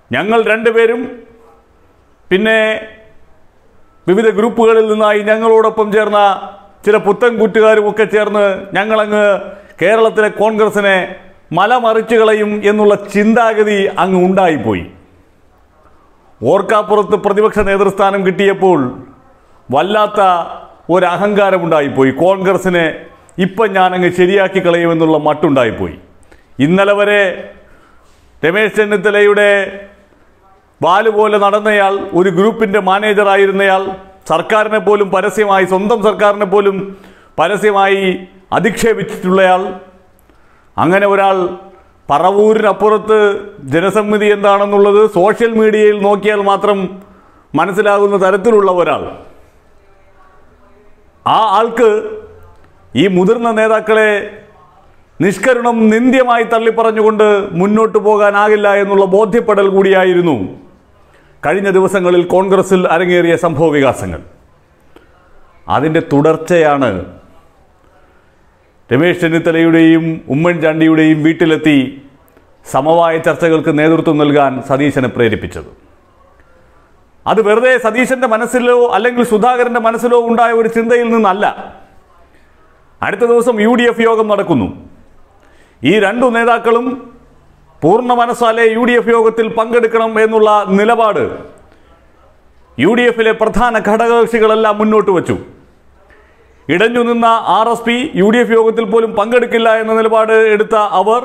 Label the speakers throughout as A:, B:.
A: ഞങ്ങൾ രണ്ടുപേരും പിന്നെ വിവിധ ഗ്രൂപ്പുകളിൽ നിന്നായി ഞങ്ങളോടൊപ്പം ചേർന്ന ചില പുത്തൻ കൂറ്റുകാരും ഒക്കെ ചേർന്ന് ഞങ്ങളങ്ങ് കേരളത്തിലെ കോൺഗ്രസിനെ മലമറിച്ചു കളയും എന്നുള്ള ചിന്താഗതി അങ്ങ് ഉണ്ടായിപ്പോയി ഓർക്കാപ്പുറത്ത് പ്രതിപക്ഷ നേതൃസ്ഥാനം കിട്ടിയപ്പോൾ വല്ലാത്ത ഒരു അഹങ്കാരമുണ്ടായിപ്പോയി കോൺഗ്രസിനെ ഇപ്പം ഞാനങ്ങ് ശരിയാക്കി കളയുമെന്നുള്ള മട്ടുണ്ടായിപ്പോയി ഇന്നലെ വരെ രമേശ് ചെന്നിത്തലയുടെ ബാല് പോലെ നടന്നയാൾ ഒരു ഗ്രൂപ്പിൻ്റെ മാനേജറായിരുന്നയാൾ സർക്കാരിനെ പോലും പരസ്യമായി സ്വന്തം സർക്കാരിനെ പോലും പരസ്യമായി അധിക്ഷേപിച്ചിട്ടുള്ളയാൾ അങ്ങനെ ഒരാൾ പറവൂരിനപ്പുറത്ത് ജനസമ്മതി എന്താണെന്നുള്ളത് സോഷ്യൽ മീഡിയയിൽ നോക്കിയാൽ മാത്രം മനസ്സിലാകുന്ന തരത്തിലുള്ള ഒരാൾ ആ ആൾക്ക് ഈ മുതിർന്ന നേതാക്കളെ നിഷ്കരുണം നിന്ദ്യമായി തള്ളിപ്പറഞ്ഞുകൊണ്ട് മുന്നോട്ട് പോകാനാകില്ല എന്നുള്ള ബോധ്യപ്പെടൽ കൂടിയായിരുന്നു കഴിഞ്ഞ ദിവസങ്ങളിൽ കോൺഗ്രസിൽ അരങ്ങേറിയ സംഭവ വികാസങ്ങൾ അതിൻ്റെ തുടർച്ചയാണ് രമേശ് ചെന്നിത്തലയുടെയും ഉമ്മൻചാണ്ടിയുടെയും വീട്ടിലെത്തി സമവായ ചർച്ചകൾക്ക് നേതൃത്വം നൽകാൻ സതീശനെ പ്രേരിപ്പിച്ചത് അത് വെറുതെ സതീശന്റെ മനസ്സിലോ അല്ലെങ്കിൽ സുധാകരന്റെ മനസ്സിലോ ഉണ്ടായ ഒരു ചിന്തയിൽ നിന്നല്ല അടുത്ത ദിവസം യു ഡി എഫ് യോഗം നടക്കുന്നു ഈ രണ്ടു നേതാക്കളും പൂർണ്ണ മനസ്സാലെ യു ഡി എഫ് യോഗത്തിൽ പങ്കെടുക്കണം എന്നുള്ള നിലപാട് യു ഡി എഫിലെ പ്രധാന ഘടകകക്ഷികളെല്ലാം മുന്നോട്ട് വച്ചു ഇടഞ്ഞു നിന്ന R S P U D F യോഗത്തിൽ പോലും പങ്കെടുക്കില്ല എന്ന നിലപാട് എടുത്ത അവർ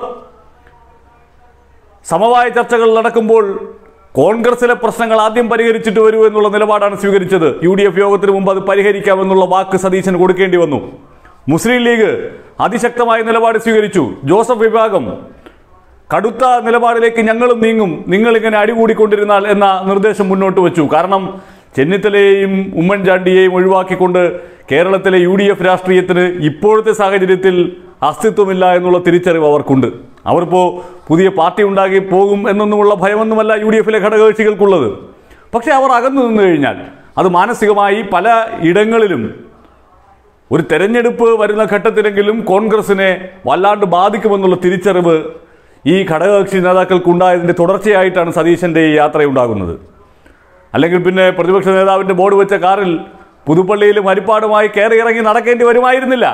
A: സമവായ ചർച്ചകൾ നടക്കുമ്പോൾ കോൺഗ്രസിലെ പ്രശ്നങ്ങൾ ആദ്യം പരിഹരിച്ചിട്ട് വരൂ എന്നുള്ള നിലപാടാണ് സ്വീകരിച്ചത് യു ഡി എഫ് യോഗത്തിന് മുമ്പ് അത് പരിഹരിക്കാമെന്നുള്ള വാക്ക് സതീശന് കൊടുക്കേണ്ടി വന്നു മുസ്ലിം ലീഗ് അതിശക്തമായ നിലപാട് സ്വീകരിച്ചു ജോസഫ് വിഭാഗം കടുത്ത നിലപാടിലേക്ക് ഞങ്ങളും നീങ്ങും നിങ്ങൾ ഇങ്ങനെ അടികൂടിക്കൊണ്ടിരുന്നാൽ എന്ന നിർദ്ദേശം മുന്നോട്ട് വെച്ചു കാരണം ചെന്നിത്തലയെയും ഉമ്മൻചാണ്ടിയെയും ഒഴിവാക്കിക്കൊണ്ട് കേരളത്തിലെ യു ഡി എഫ് രാഷ്ട്രീയത്തിന് ഇപ്പോഴത്തെ സാഹചര്യത്തിൽ അസ്തിത്വമില്ല എന്നുള്ള തിരിച്ചറിവ് അവർക്കുണ്ട് അവർപ്പോൾ പുതിയ പാർട്ടി ഉണ്ടാക്കി പോകും എന്നൊന്നുമുള്ള ഭയമൊന്നുമല്ല യു ഡി എഫിലെ ഘടകകക്ഷികൾക്കുള്ളത് പക്ഷേ അവർ അകന്നു നിന്ന് കഴിഞ്ഞാൽ അത് മാനസികമായി പല ഇടങ്ങളിലും ഒരു തെരഞ്ഞെടുപ്പ് വരുന്ന ഘട്ടത്തിലെങ്കിലും കോൺഗ്രസിനെ വല്ലാണ്ട് ബാധിക്കുമെന്നുള്ള തിരിച്ചറിവ് ഈ ഘടകകക്ഷി നേതാക്കൾക്കുണ്ടായതിൻ്റെ തുടർച്ചയായിട്ടാണ് സതീശൻ്റെ ഈ യാത്രയുണ്ടാകുന്നത് അല്ലെങ്കിൽ പിന്നെ പ്രതിപക്ഷ നേതാവിൻ്റെ ബോർഡ് വെച്ച കാറിൽ പുതുപ്പള്ളിയിലും ഹരിപ്പാടുമായി കയറി ഇറങ്ങി നടക്കേണ്ടി വരുമായിരുന്നില്ല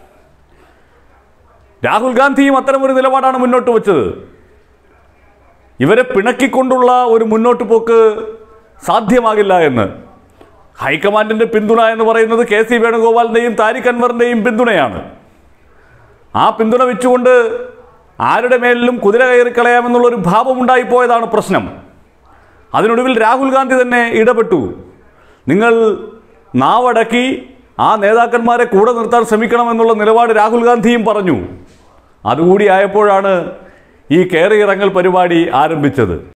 A: രാഹുൽ ഗാന്ധിയും അത്തരമൊരു നിലപാടാണ് മുന്നോട്ട് വെച്ചത് ഇവരെ പിണക്കിക്കൊണ്ടുള്ള ഒരു മുന്നോട്ട് പോക്ക് സാധ്യമാകില്ല എന്ന് ഹൈക്കമാൻഡിന്റെ പിന്തുണ എന്ന് പറയുന്നത് കെ സി വേണുഗോപാലിന്റെയും താരിഖ് അൻവറിന്റെയും പിന്തുണയാണ് ആ പിന്തുണ വെച്ചുകൊണ്ട് ആരുടെ മേലിലും കുതിര കയറി കളയാമെന്നുള്ള ഒരു ഭാവമുണ്ടായിപ്പോയതാണ് പ്രശ്നം അതിനൊടുവിൽ രാഹുൽ ഗാന്ധി തന്നെ ഇടപെട്ടു നിങ്ങൾ നാവടക്കി ആ നേതാക്കന്മാരെ കൂടെ നിർത്താൻ ശ്രമിക്കണമെന്നുള്ള നിലപാട് രാഹുൽ ഗാന്ധിയും പറഞ്ഞു അതുകൂടി ആയപ്പോഴാണ് ഈ കയറി ഇറങ്ങൽ പരിപാടി ആരംഭിച്ചത്